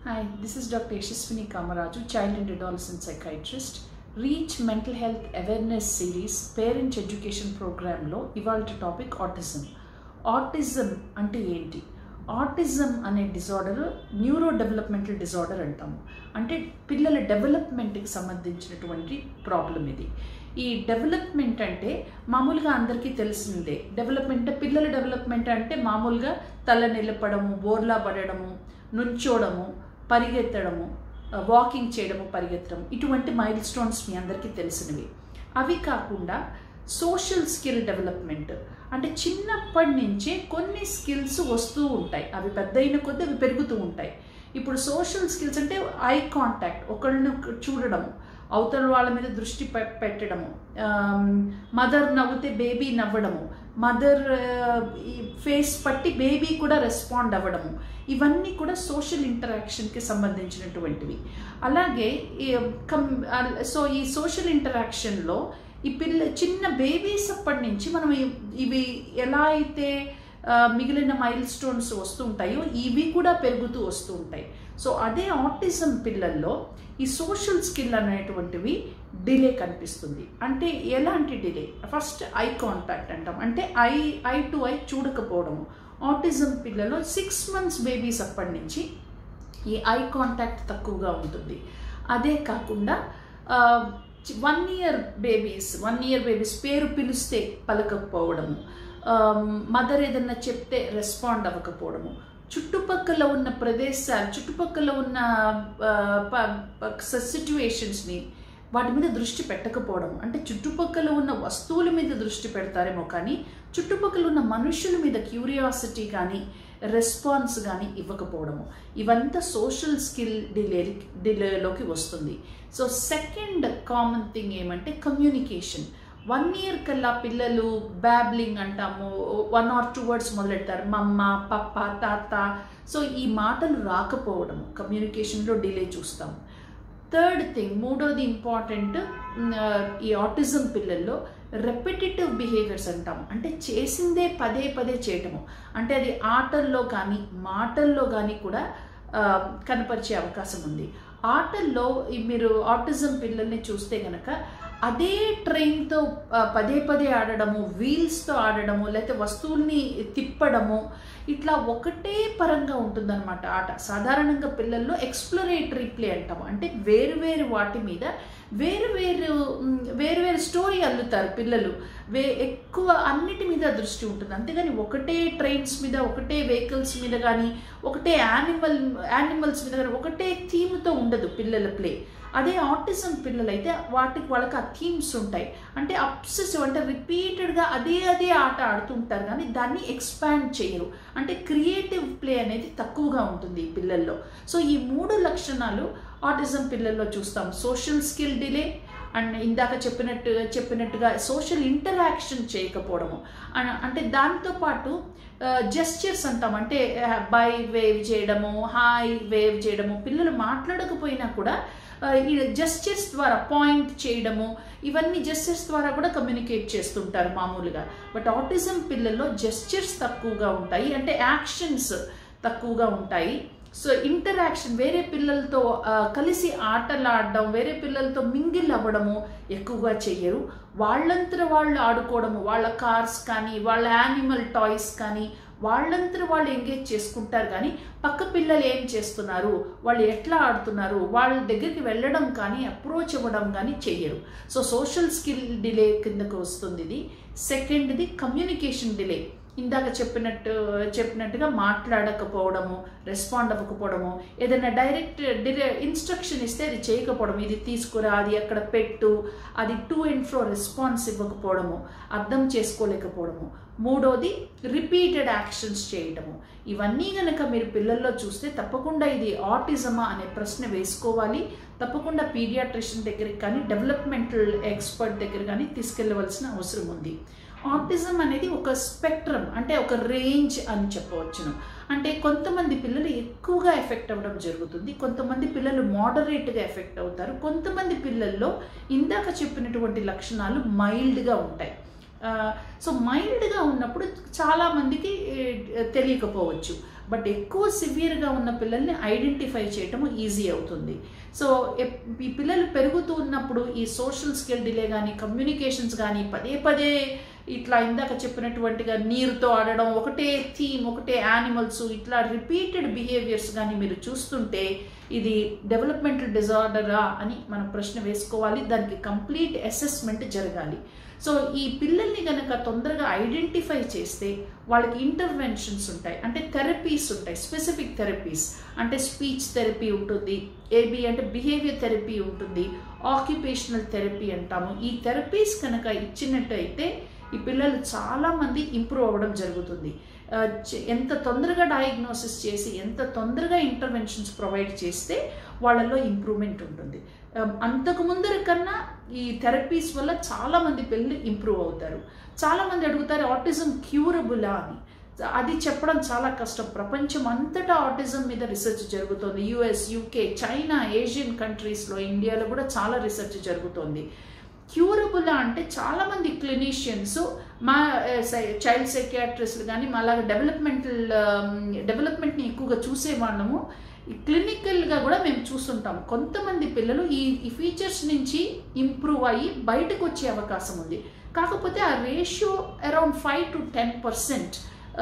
Hi, this is Dr. Yashaswini Kamaraju, child and adolescent psychiatrist. Reach mental health awareness series parents education ప్రోగ్రాంలో ఇవాళ topic autism autism అంటే ఏంటి autism అనే disorder neuro developmental disorder అంటాము అంటే పిల్లల డెవలప్మెంట్కి సంబంధించినటువంటి ప్రాబ్లం ఇది ఈ డెవలప్మెంట్ అంటే మామూలుగా అందరికీ తెలిసిందే డెవలప్మెంట్ పిల్లల డెవలప్మెంట్ అంటే మామూలుగా తల నిలపడము బోర్లా పడడము నుంచోడము పరిగెత్తడము వాకింగ్ చేయడము పరిగెత్తడం ఇటువంటి మైల్ స్టోన్స్ మీ అందరికీ తెలిసినవి అవి కాకుండా సోషల్ స్కిల్ డెవలప్మెంట్ అంటే చిన్నప్పటి నుంచే కొన్ని స్కిల్స్ వస్తూ ఉంటాయి అవి పెద్ద అయిన కొద్దీ అవి పెరుగుతూ ఉంటాయి ఇప్పుడు సోషల్ స్కిల్స్ అంటే ఐ కాంటాక్ట్ ఒకళ్ళని చూడడము అవతల వాళ్ళ మీద దృష్టి పెట్టడము మదర్ నవ్వుతే బేబీ నవ్వడము మదర్ ఫేస్ పట్టి బేబీ కూడా రెస్పాండ్ అవ్వడము ఇవన్నీ కూడా సోషల్ ఇంటరాక్షన్కి సంబంధించినటువంటివి అలాగే కమ్ సో ఈ సోషల్ ఇంటరాక్షన్లో ఈ పిల్ల చిన్న బేబీస్ అప్పటి నుంచి మనం ఇవి ఎలా అయితే మిగిలిన మైల్ స్టోన్స్ వస్తుంటాయో ఇవి కూడా పెరుగుతూ వస్తూ ఉంటాయి సో అదే ఆటిజం పిల్లల్లో ఈ సోషల్ స్కిల్ అనేటువంటివి డిలే కనిపిస్తుంది అంటే ఎలాంటి డిలే ఫస్ట్ ఐ కాంటాక్ట్ అంటాం అంటే ఐ ఐ టు ఐ చూడకపోవడము ఆటిజం పిల్లలు సిక్స్ మంత్స్ బేబీస్ అప్పటి నుంచి ఈ ఐ కాంటాక్ట్ తక్కువగా ఉంటుంది అదే కాకుండా one year babies one year babies పేరు పిలిస్తే పలకకపోవడము మదర్ ఏదన్నా చెప్తే రెస్పాండ్ అవ్వకపోవడము చుట్టుపక్కల ఉన్న ప్రదేశాలు చుట్టుపక్కల ఉన్న సిచ్యువేషన్స్ని వాటి మీద దృష్టి పెట్టకపోవడం అంటే చుట్టుపక్కల ఉన్న వస్తువుల మీద దృష్టి పెడతారేమో కానీ చుట్టుపక్కల ఉన్న మనుషుల మీద క్యూరియాసిటీ కానీ రెస్పాన్స్ కానీ ఇవ్వకపోవడము ఇవంతా సోషల్ స్కిల్ డిలే డిలేలోకి వస్తుంది సో సెకండ్ కామన్ థింగ్ ఏమంటే కమ్యూనికేషన్ వన్ ఇయర్ కల్లా పిల్లలు బ్యాబ్లింగ్ అంటాము వన్ ఆర్ టూ వర్డ్స్ మొదలెడతారు మమ్మ పప్ప తాత సో ఈ మాటలు రాకపోవడము కమ్యూనికేషన్లో డిలే చూస్తాము థర్డ్ థింగ్ మూడోది ఇంపార్టెంట్ ఈ ఆటిజం పిల్లల్లో రెపిటేటివ్ బిహేవియర్స్ అంటాం అంటే చేసిందే పదే పదే చేయటము అంటే అది ఆటల్లో కానీ మాటల్లో కానీ కూడా కనపరిచే అవకాశం ఉంది ఆటల్లో మీరు ఆటిజం పిల్లల్ని చూస్తే గనక అదే ట్రైన్తో పదే పదే ఆడడము వీల్స్తో ఆడడము లేకపోతే వస్తువుల్ని తిప్పడము ఇట్లా ఒకటే పరంగా ఉంటుందన్నమాట ఆట సాధారణంగా పిల్లల్లో ఎక్స్ప్లోరేటరీ ప్లే అంటాము అంటే వేరు వేరు వాటి మీద వేరు వేరు వేరు వేరు స్టోరీ అల్లుతారు పిల్లలు వే ఎక్కువ అన్నిటి మీద దృష్టి ఉంటుంది అంతేగాని ఒకటే ట్రైన్స్ మీద ఒకటే వెహికల్స్ మీద కానీ ఒకటే యానిమల్ యానిమల్స్ మీద కానీ ఒకటే థీమ్తో ఉండదు పిల్లల ప్లే అదే ఆటిజం పిల్లలైతే వాటికి వాళ్ళకి ఆ థీమ్స్ ఉంటాయి అంటే అప్సెసివ్ అంటే రిపీటెడ్గా అదే అదే ఆట ఆడుతుంటారు కానీ దాన్ని ఎక్స్పాండ్ చేయరు అంటే క్రియేటివ్ ప్లే అనేది తక్కువగా ఉంటుంది ఈ పిల్లల్లో సో ఈ మూడు లక్షణాలు ఆటిజం పిల్లల్లో చూస్తాం సోషల్ స్కిల్ డిలే అండ్ ఇందాక చెప్పినట్టు చెప్పినట్టుగా సోషల్ ఇంటరాక్షన్ చేయకపోవడము అంటే దాంతోపాటు జెస్చర్స్ అంటాం అంటే బై వేవ్ చేయడము హాయ్ వేవ్ చేయడము పిల్లలు మాట్లాడకపోయినా కూడా ఈ జెస్చర్స్ ద్వారా పాయింట్ చేయడము ఇవన్నీ జెస్చర్స్ ద్వారా కూడా కమ్యూనికేట్ చేస్తుంటారు మామూలుగా బట్ ఆటిజం పిల్లల్లో జెస్చర్స్ తక్కువగా ఉంటాయి అంటే యాక్షన్స్ తక్కువగా ఉంటాయి సో ఇంటరాక్షన్ వేరే పిల్లలతో కలిసి ఆటలాడడం వేరే పిల్లలతో మింగిల్ అవ్వడము ఎక్కువగా చెయ్యరు వాళ్ళంతట వాళ్ళు ఆడుకోవడము వాళ్ళ కార్స్ కానీ వాళ్ళ యానిమల్ టాయ్స్ కానీ వాళ్ళంతా వాళ్ళు ఎంగేజ్ చేసుకుంటారు కానీ పక్క పిల్లలు ఏం చేస్తున్నారు వాళ్ళు ఎట్లా ఆడుతున్నారు వాళ్ళ దగ్గరికి వెళ్ళడం కానీ అప్రోచ్ అవ్వడం కానీ చెయ్యరు సో సోషల్ స్కిల్ డిలే కిందకు వస్తుంది ఇది సెకండ్ది కమ్యూనికేషన్ డిలే ఇందాక చెప్పినట్టు చెప్పినట్టుగా మాట్లాడకపోవడము రెస్పాండ్ అవ్వకపోవడము ఏదైనా డైరెక్ట్ డిరే ఇన్స్ట్రక్షన్ ఇస్తే అది చేయకపోవడం ఇది తీసుకురా అది అక్కడ పెట్టు అది టు అండ్ ఫ్రో రెస్పాన్స్ ఇవ్వకపోవడము అర్థం చేసుకోలేకపోవడము మూడోది రిపీటెడ్ యాక్షన్స్ చేయడము ఇవన్నీ కనుక మీరు పిల్లల్లో చూస్తే తప్పకుండా ఇది ఆటిజమా అనే ప్రశ్న వేసుకోవాలి తప్పకుండా పీడియాట్రిషియన్ దగ్గరికి కానీ డెవలప్మెంటల్ ఎక్స్పర్ట్ దగ్గర కానీ తీసుకెళ్ళవలసిన అవసరం ఉంది ఆటిజం అనేది ఒక స్పెక్ట్రమ్ అంటే ఒక రేంజ్ అని చెప్పవచ్చును అంటే కొంతమంది పిల్లలు ఎక్కువగా ఎఫెక్ట్ అవ్వడం జరుగుతుంది కొంతమంది పిల్లలు మోడరేట్గా ఎఫెక్ట్ అవుతారు కొంతమంది పిల్లల్లో ఇందాక చెప్పినటువంటి లక్షణాలు మైల్డ్గా ఉంటాయి సో మైల్డ్గా ఉన్నప్పుడు చాలామందికి తెలియకపోవచ్చు బట్ ఎక్కువ సివియర్గా ఉన్న పిల్లల్ని ఐడెంటిఫై చేయటము ఈజీ అవుతుంది సో ఈ పిల్లలు పెరుగుతూ ఉన్నప్పుడు ఈ సోషల్ స్కిల్ డిలే కానీ కమ్యూనికేషన్స్ కానీ పదే పదే ఇట్లా ఇందాక చెప్పినటువంటిగా నీరుతో ఆడడం ఒకటే థీమ్ ఒకటే యానిమల్స్ ఇట్లా రిపీటెడ్ బిహేవియర్స్ కానీ మీరు చూస్తుంటే ఇది డెవలప్మెంటల్ డిజార్డరా అని మనం ప్రశ్న వేసుకోవాలి దానికి కంప్లీట్ అసెస్మెంట్ జరగాలి సో ఈ పిల్లల్ని కనుక తొందరగా ఐడెంటిఫై చేస్తే వాళ్ళకి ఇంటర్వెన్షన్స్ ఉంటాయి అంటే థెరపీస్ ఉంటాయి స్పెసిఫిక్ థెరపీస్ అంటే స్పీచ్ థెరపీ ఉంటుంది ఏబి అంటే బిహేవియర్ థెరపీ ఉంటుంది ఆక్యుపేషనల్ థెరపీ అంటాము ఈ థెరపీస్ కనుక ఇచ్చినట్టయితే ఈ పిల్లలు చాలామంది ఇంప్రూవ్ అవ్వడం జరుగుతుంది ఎంత తొందరగా డయాగ్నోసిస్ చేసి ఎంత తొందరగా ఇంటర్వెన్షన్స్ ప్రొవైడ్ చేస్తే వాళ్ళల్లో ఇంప్రూవ్మెంట్ ఉంటుంది అంతకు ముందర కన్నా ఈ థెరపీస్ వల్ల చాలామంది పిల్లలు ఇంప్రూవ్ అవుతారు చాలామంది అడుగుతారు ఆటిజం క్యూరబులా అని అది చెప్పడం చాలా కష్టం ప్రపంచం అంతటా ఆటిజం మీద రీసెర్చ్ జరుగుతుంది యుఎస్ యూకే చైనా ఏషియన్ కంట్రీస్లో ఇండియాలో కూడా చాలా రీసెర్చ్ జరుగుతోంది క్యూరబుల్ అంటే చాలామంది క్లినీషియన్స్ మా చైల్డ్ సైకియాట్రిస్ట్లు కానీ మా అలాగే డెవలప్మెంటల్ డెవలప్మెంట్ని ఎక్కువగా చూసే వాళ్ళము క్లినికల్గా కూడా మేము చూస్తుంటాం కొంతమంది పిల్లలు ఈ ఈ ఫీచర్స్ నుంచి ఇంప్రూవ్ అయ్యి బయటకు వచ్చే అవకాశం ఉంది కాకపోతే ఆ ratio around five to ten percent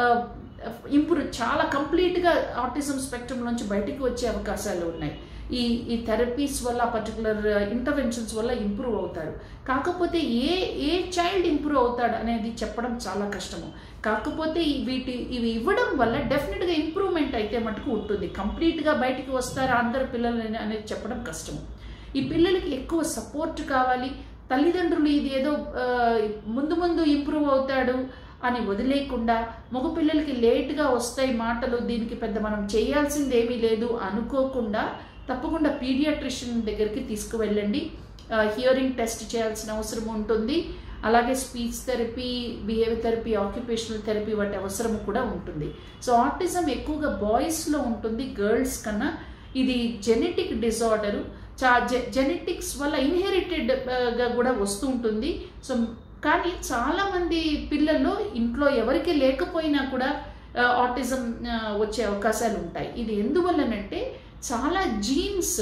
improve చాలా కంప్లీట్గా ఆటిజం స్పెక్ట్రమ్ నుంచి బయటికి వచ్చే అవకాశాలు ఉన్నాయి ఈ ఈ థెరపీస్ వల్ల పర్టికులర్ ఇంటర్వెన్షన్స్ వల్ల ఇంప్రూవ్ అవుతారు కాకపోతే ఏ ఏ చైల్డ్ ఇంప్రూవ్ అవుతాడు అనేది చెప్పడం చాలా కష్టము కాకపోతే వీటి ఇవి ఇవ్వడం వల్ల డెఫినెట్గా ఇంప్రూవ్మెంట్ అయితే మటుకు ఉంటుంది కంప్లీట్గా బయటికి వస్తారా అందరు పిల్లలు అనేది చెప్పడం కష్టము ఈ పిల్లలకి ఎక్కువ సపోర్ట్ కావాలి తల్లిదండ్రులు ఇది ఏదో ముందు ముందు ఇంప్రూవ్ అవుతాడు అని వదిలేయకుండా మగపిల్లలకి లేట్గా వస్తాయి మాటలు దీనికి పెద్ద మనం చేయాల్సింది ఏమీ లేదు అనుకోకుండా తప్పకుండా పీడియాట్రిషియన్ దగ్గరికి తీసుకువెళ్ళండి హియరింగ్ టెస్ట్ చేయాల్సిన అవసరం ఉంటుంది అలాగే speech therapy behaviour therapy occupational therapy వాటి అవసరం కూడా ఉంటుంది సో ఆటిజం ఎక్కువగా బాయ్స్లో ఉంటుంది గర్ల్స్ కన్నా ఇది జెనెటిక్ డిజార్డరు చా జెనెటిక్స్ వల్ల ఇన్హెరిటెడ్గా కూడా వస్తూ ఉంటుంది సో కానీ చాలామంది పిల్లల్లో ఇంట్లో ఎవరికి లేకపోయినా కూడా ఆటిజం వచ్చే అవకాశాలు ఉంటాయి ఇది ఎందువల్లనంటే చాలా జీన్స్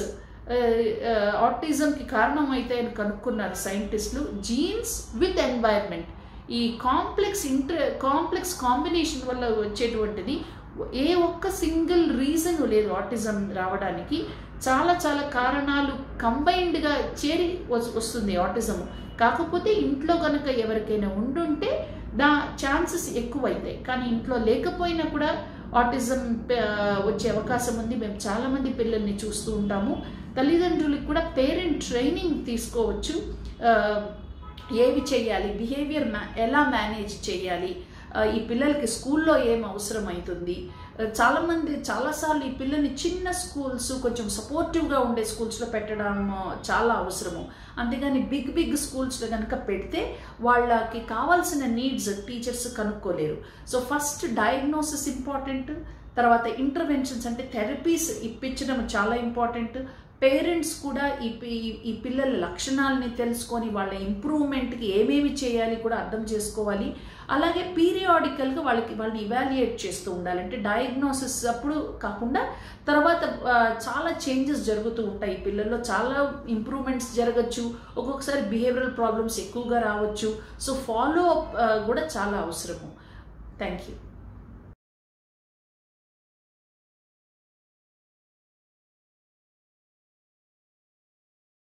ఆటిజంకి కారణం అయితే అని కనుక్కున్నారు సైంటిస్టులు జీన్స్ విత్ ఎన్వైర్న్మెంట్ ఈ కాంప్లెక్స్ ఇంటర్ కాంప్లెక్స్ కాంబినేషన్ వల్ల వచ్చేటువంటిది ఏ ఒక్క సింగిల్ రీజన్ లేదు ఆటిజం రావడానికి చాలా చాలా కారణాలు కంబైన్డ్గా చేరి వస్తుంది ఆటిజం కాకపోతే ఇంట్లో కనుక ఎవరికైనా ఉండుంటే దా ఛాన్సెస్ ఎక్కువైతాయి కానీ ఇంట్లో లేకపోయినా కూడా ఆటిజం వచ్చే అవకాశం ఉంది మేము చాలామంది పిల్లల్ని చూస్తూ ఉంటాము తల్లిదండ్రులకు కూడా పేరెంట్ ట్రైనింగ్ తీసుకోవచ్చు ఏవి చేయాలి బిహేవియర్ ఎలా మేనేజ్ చేయాలి ఈ పిల్లలకి స్కూల్లో ఏం అవసరం అవుతుంది చాలామంది చాలాసార్లు ఈ పిల్లల్ని చిన్న స్కూల్స్ కొంచెం సపోర్టివ్గా ఉండే స్కూల్స్లో పెట్టడం చాలా అవసరము అంతేగాని బిగ్ బిగ్ స్కూల్స్లో కనుక పెడితే వాళ్ళకి కావాల్సిన నీడ్స్ టీచర్స్ కనుక్కోలేరు సో ఫస్ట్ డయాగ్నోసిస్ ఇంపార్టెంట్ తర్వాత ఇంటర్వెన్షన్స్ అంటే థెరపీస్ ఇప్పించడం చాలా ఇంపార్టెంట్ పేరెంట్స్ కూడా ఈ ఈ పిల్లల లక్షణాలని తెలుసుకొని వాళ్ళ ఇంప్రూవ్మెంట్కి ఏమేమి చేయాలి కూడా అర్థం చేసుకోవాలి అలాగే పీరియాడికల్గా వాళ్ళకి వాళ్ళని ఇవాల్యుయేట్ చేస్తూ ఉండాలి అంటే డయాగ్నోసిస్ అప్పుడు కాకుండా తర్వాత చాలా చేంజెస్ జరుగుతూ ఉంటాయి పిల్లల్లో చాలా ఇంప్రూవ్మెంట్స్ జరగచ్చు ఒక్కొక్కసారి బిహేవియరల్ ప్రాబ్లమ్స్ ఎక్కువగా రావచ్చు సో ఫాలో అప్ కూడా చాలా అవసరము థ్యాంక్ యూ